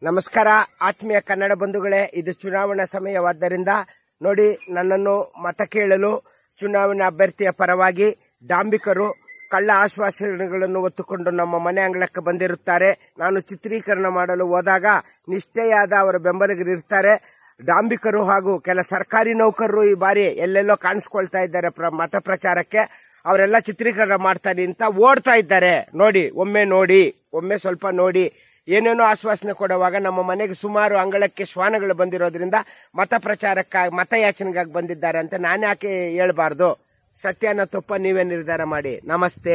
ನಮಸ್ಕಾರ ಆತ್ಮೀಯ ಕನ್ನಡ ಬಂಧುಗಳೇ ಇದು ಚುನಾವಣಾ ಸಮಯವಾದ್ದರಿಂದ ನೋಡಿ ನನ್ನನ್ನು ಮತ ಕೇಳಲು ಚುನಾವಣಾ ಅಭ್ಯರ್ಥಿಯ ಪರವಾಗಿ ಡಾಂಬಿಕರು ಕಳ್ಳ ಆಶ್ವಾಸನೆಗಳನ್ನು ಒತ್ತುಕೊಂಡು ನಮ್ಮ ಮನೆ ಅಂಗಳಕ್ಕೆ ಬಂದಿರುತ್ತಾರೆ ನಾನು ಚಿತ್ರೀಕರಣ ಮಾಡಲು ಹೋದಾಗ ನಿಷ್ಠೆಯಾದ ಅವರ ಬೆಂಬಲಿಗರು ಇರ್ತಾರೆ ಡಾಂಬಿಕರು ಹಾಗೂ ಕೆಲ ಸರ್ಕಾರಿ ನೌಕರರು ಈ ಬಾರಿ ಎಲ್ಲೆಲ್ಲೋ ಕಾಣಿಸ್ಕೊಳ್ತಾ ಇದ್ದಾರೆ ಪ್ರ- ಮತ ಪ್ರಚಾರಕ್ಕೆ ಅವರೆಲ್ಲ ಚಿತ್ರೀಕರಣ ಮಾಡ್ತಾರೆ ಅಂತ ಓಡ್ತಾ ಇದ್ದಾರೆ ನೋಡಿ ಒಮ್ಮೆ ನೋಡಿ ಒಮ್ಮೆ ಸ್ವಲ್ಪ ನೋಡಿ ಏನೇನೋ ಆಶ್ವಾಸನೆ ಕೊಡುವಾಗ ನಮ್ಮ ಮನೆಗೆ ಸುಮಾರು ಅಂಗಳಕ್ಕೆ ಶ್ವಾನಗಳು ಬಂದಿರೋದ್ರಿಂದ ಮತ ಪ್ರಚಾರಕ್ಕಾಗಿ ಮತಯಾಚನೆಗಾಗಿ ಬಂದಿದ್ದಾರೆ ಅಂತ ನಾನು ಯಾಕೆ ಹೇಳ್ಬಾರ್ದು ಸತ್ಯನ ತಪ್ಪ ನೀವೇ ನಿರ್ಧಾರ ಮಾಡಿ ನಮಸ್ತೆ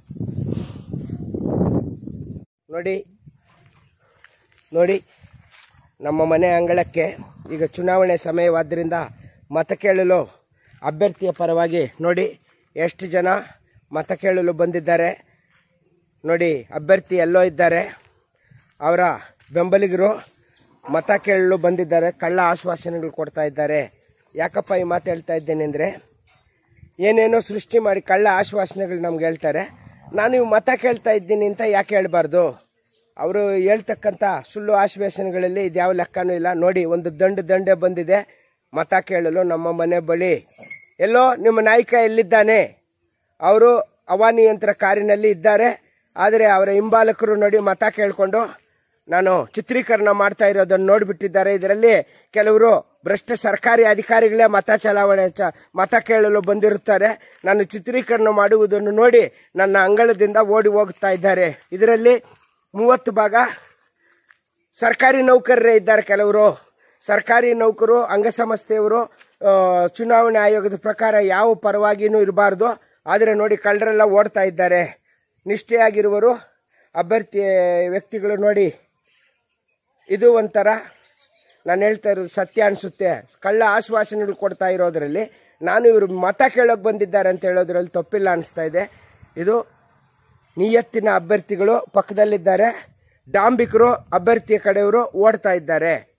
ನೋಡಿ ನೋಡಿ ನಮ್ಮ ಮನೆ ಅಂಗಳಕ್ಕೆ ಈಗ ಚುನಾವಣೆ ಸಮಯವಾದ್ದರಿಂದ ಮತ ಕೇಳಲು ಅಭ್ಯರ್ಥಿಯ ಪರವಾಗಿ ನೋಡಿ ಎಷ್ಟು ಜನ ಮತ ಕೇಳಲು ಬಂದಿದ್ದಾರೆ ನೋಡಿ ಅಭ್ಯರ್ಥಿ ಎಲ್ಲೋ ಇದ್ದಾರೆ ಅವರ ಬೆಂಬಲಿಗರು ಮತ ಕೇಳಲು ಬಂದಿದ್ದಾರೆ ಕಳ್ಳ ಆಶ್ವಾಸನೆಗಳು ಕೊಡ್ತಾ ಇದ್ದಾರೆ ಯಾಕಪ್ಪ ಈ ಮಾತು ಹೇಳ್ತಾ ಇದ್ದೇನೆ ಅಂದರೆ ಏನೇನೋ ಸೃಷ್ಟಿ ಮಾಡಿ ಕಳ್ಳ ಆಶ್ವಾಸನೆಗಳು ನಮ್ಗೆ ಹೇಳ್ತಾರೆ ನಾನು ಇವು ಮತ ಕೇಳ್ತಾ ಇದ್ದೀನಿ ಅಂತ ಯಾಕೆ ಹೇಳ್ಬಾರ್ದು ಅವರು ಹೇಳ್ತಕ್ಕಂಥ ಸುಳ್ಳು ಆಶ್ವಾಸನೆಗಳಲ್ಲಿ ಇದ್ಯಾವ ಲೆಕ್ಕನೂ ಇಲ್ಲ ನೋಡಿ ಒಂದು ದಂಡು ದಂಡೆ ಬಂದಿದೆ ಮತ ಕೇಳಲು ನಮ್ಮ ಮನೆ ಬಳಿ ಎಲ್ಲೋ ನಿಮ್ಮ ನಾಯಕ ಎಲ್ಲಿದ್ದಾನೆ ಅವರು ಹವಾನಿಯಂತ್ರ ಕಾರಿನಲ್ಲಿ ಇದ್ದಾರೆ ಆದರೆ ಅವರ ಹಿಂಬಾಲಕರು ನೋಡಿ ಮತ ಕೇಳಿಕೊಂಡು ನಾನು ಚಿತ್ರೀಕರಣ ಮಾಡ್ತಾ ಇರೋದನ್ನು ನೋಡಿಬಿಟ್ಟಿದ್ದಾರೆ ಇದರಲ್ಲಿ ಕೆಲವರು ಭ್ರಷ್ಟ ಸರ್ಕಾರಿ ಅಧಿಕಾರಿಗಳೇ ಮತ ಚಲಾವಣೆ ಚ ಮತ ಕೇಳಲು ಬಂದಿರುತ್ತಾರೆ ನಾನು ಚಿತ್ರೀಕರಣ ಮಾಡುವುದನ್ನು ನೋಡಿ ನನ್ನ ಅಂಗಳದಿಂದ ಓಡಿ ಹೋಗ್ತಾ ಇದ್ದಾರೆ ಇದರಲ್ಲಿ ಮೂವತ್ತು ಭಾಗ ಸರ್ಕಾರಿ ನೌಕರರೇ ಇದ್ದಾರೆ ಕೆಲವರು ಸರ್ಕಾರಿ ನೌಕರು ಅಂಗಸಂಸ್ಥೆಯವರು ಆ, ಚುನಾವಣೆ ಆಯೋಗದ ಪ್ರಕಾರ ಯಾವ ಪರವಾಗಿನೂ ಇರಬಾರ್ದು ಆದರೆ ನೋಡಿ ಕಳ್ಳರೆಲ್ಲ ಓಡ್ತಾ ಇದ್ದಾರೆ ನಿಷ್ಠೆಯಾಗಿರುವರು ಅಭ್ಯರ್ಥಿ ವ್ಯಕ್ತಿಗಳು ನೋಡಿ ಇದು ಒಂಥರ ನಾನು ಹೇಳ್ತಾ ಇರೋದು ಸತ್ಯ ಅನಿಸುತ್ತೆ ಕಳ್ಳ ಆಶ್ವಾಸನೆಗಳು ಕೊಡ್ತಾ ಇರೋದ್ರಲ್ಲಿ ನಾನು ಇವರು ಮತ ಕೇಳೋಕೆ ಬಂದಿದ್ದಾರೆ ಅಂತ ಹೇಳೋದ್ರಲ್ಲಿ ತಪ್ಪಿಲ್ಲ ಅನಿಸ್ತಾ ಇದೆ ಇದು ನಿಯತ್ತಿನ ಅಭ್ಯರ್ಥಿಗಳು ಪಕ್ಕದಲ್ಲಿದ್ದಾರೆ ಡಾಂಬಿಕರು ಅಭ್ಯರ್ಥಿಯ ಕಡೆಯವರು ಓಡ್ತಾ ಇದ್ದಾರೆ